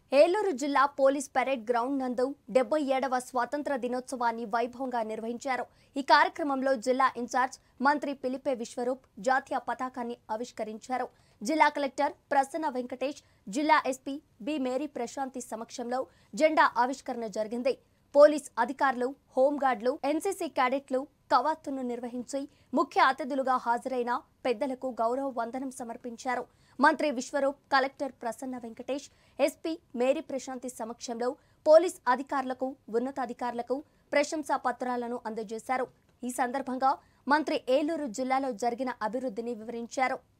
ఏలూరు జిల్లా police parade ground నందు డెబ్బై ఏడవ స్వాతంత్ర దినోత్సవాన్ని వైభవంగా నిర్వహించారు ఈ కార్యక్రమంలో జిల్లా ఇన్ఛార్జ్ మంత్రి పిలిపే విశ్వరూప్ జాతీయ పతాకాన్ని ఆవిష్కరించారు జిల్లా కలెక్టర్ ప్రసన్న వెంకటేష్ జిల్లా ఎస్పీ బి మేరీ ప్రశాంతి సమక్షంలో జెండా ఆవిష్కరణ జరిగింది పోలీస్ అధికారులు హోంగార్డులు ఎన్సీసీ క్యాడెట్లు కవాతును నిర్వహించి ముఖ్య అతిథులుగా హాజరైన పెద్దలకు గౌరవ వందనం సమర్పించారు మంత్రి Vishwaroop collector Prasanna Venkatesh SP Mary Prashanthi సమక్షంలో పోలీస్ అధికారులకు ఉన్నతాధికారులకు ప్రశంసా పత్రాలను అందజేశారు ఈ సందర్భంగా మంత్రి ఏలూరు జిల్లాలో జరిగిన అభివృద్ధిని వివరించారు